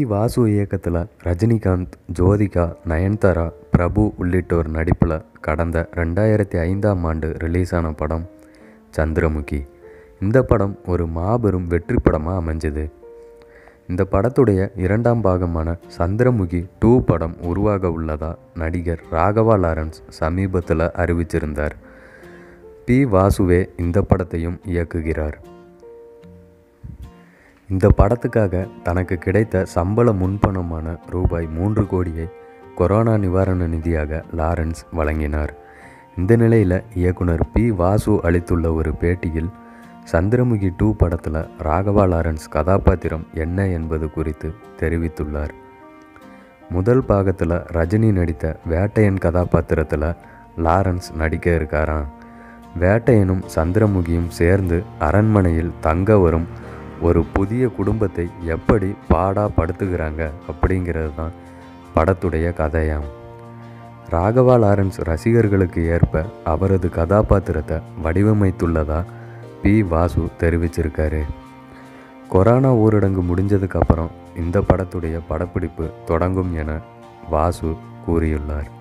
வாசு இயக்கத்தில் ரஜினிகாந்த் ஜோதிகா நயன்தாரா பிரபு உள்ளிட்டோர் நடிப்பில் கடந்த ரெண்டாயிரத்தி ஐந்தாம் ஆண்டு ரிலீஸ் ஆன படம் சந்திரமுகி இந்த படம் ஒரு மாபெரும் வெற்றி படமாக அமைஞ்சது இந்த படத்துடைய இரண்டாம் பாகமான சந்திரமுகி டூ படம் உருவாக உள்ளதா நடிகர் ராகவா லாரன்ஸ் சமீபத்தில் அறிவிச்சிருந்தார் பி வாசுவே இந்த படத்தையும் இயக்குகிறார் இந்த படத்துக்காக தனக்கு கிடைத்த சம்பள முன்பணமான ரூபாய் மூன்று கோடியை கொரோனா நிவாரண நிதியாக லாரன்ஸ் வழங்கினார் இந்த நிலையில் இயக்குனர் பி வாசு அளித்துள்ள ஒரு பேட்டியில் சந்திரமுகி டூ படத்தில் ராகவா லாரன்ஸ் கதாபாத்திரம் என்ன என்பது குறித்து தெரிவித்துள்ளார் முதல் பாகத்தில் ரஜினி நடித்த வேட்டையன் கதாபாத்திரத்தில் லாரன்ஸ் நடிக்க இருக்காராம் வேட்டையனும் சந்திரமுகியும் சேர்ந்து அரண்மனையில் தங்க வரும் ஒரு புதிய குடும்பத்தை எப்படி பாடா படுத்துகிறாங்க அப்படிங்கிறது தான் படத்துடைய கதையாம் ராகவா லாரன்ஸ் ரசிகர்களுக்கு ஏற்ப அவரது கதாபாத்திரத்தை வடிவமைத்துள்ளதா பி வாசு தெரிவிச்சிருக்காரு கொரோனா ஊரடங்கு முடிஞ்சதுக்கு அப்புறம் இந்த படத்துடைய படப்பிடிப்பு தொடங்கும் என வாசு கூறியுள்ளார்